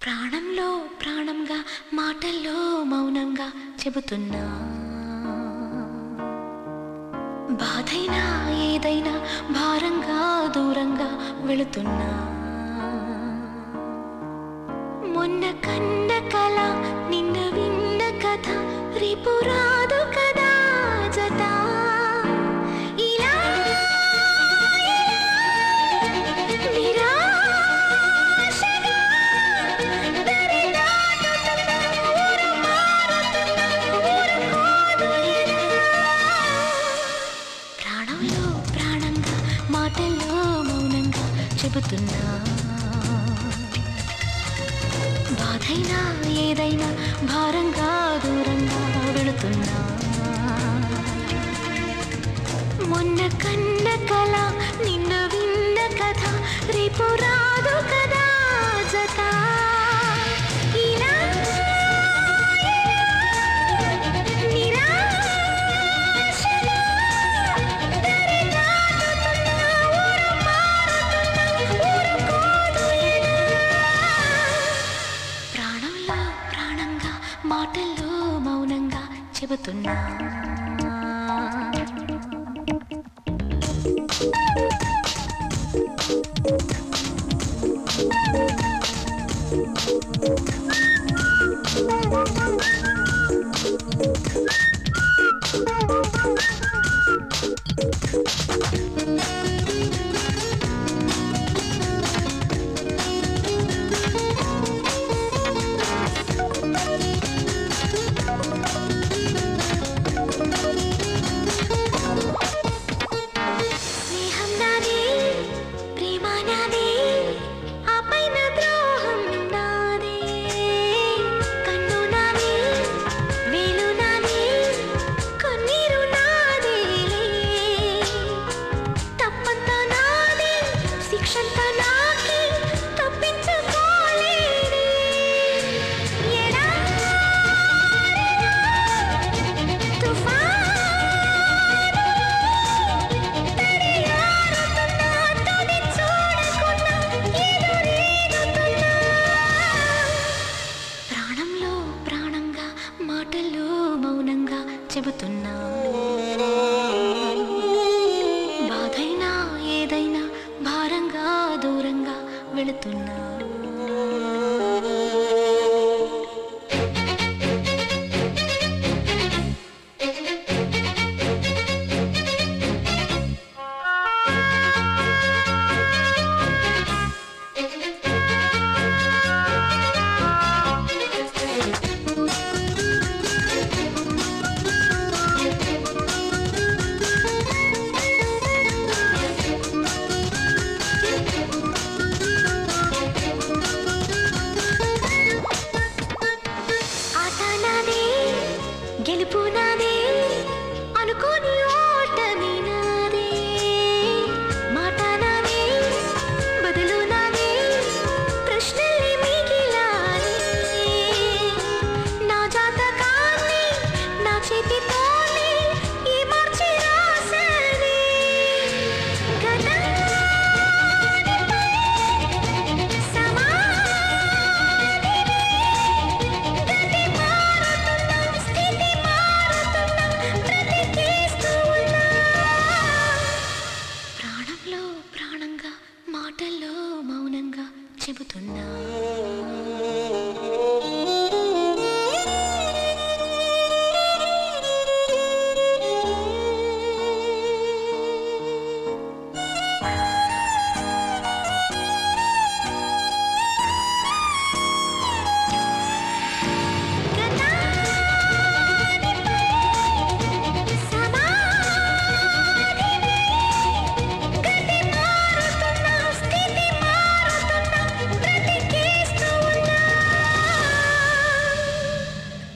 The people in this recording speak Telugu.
ప్రాణంలో ప్రాణంగా మాటల్లో మౌనంగా చెబుతున్నా బాధైనా ఏదైనా భారంగా దూరంగా వెళుతున్నా మొన్న కన్న కల నిన్న విన్న కథ రేపు రాదు కదా జత ఇలా నిరాశగా దరి దాటుతున్న ఊరు మారుతున్న ఊరుకోదు ఇలా. ప్రాణంలో ప్రాణంగా మాటల్లో మౌనంగా చెబుతున్నా బాధైనా ఏదైనా భారంగా దూరంగా వెళుతున్నా మొన్న కన్న కల నిన్న విన్న కథ రేపు రాదు కదా జత ఇలా నిరాశగా దరి దాటుతున్న ఊరు మారుతున్న ఊరుకోదు ఇలా. ప్రాణంలో ప్రాణంగా మాటల్లో మౌనంగా చెబుతున్నా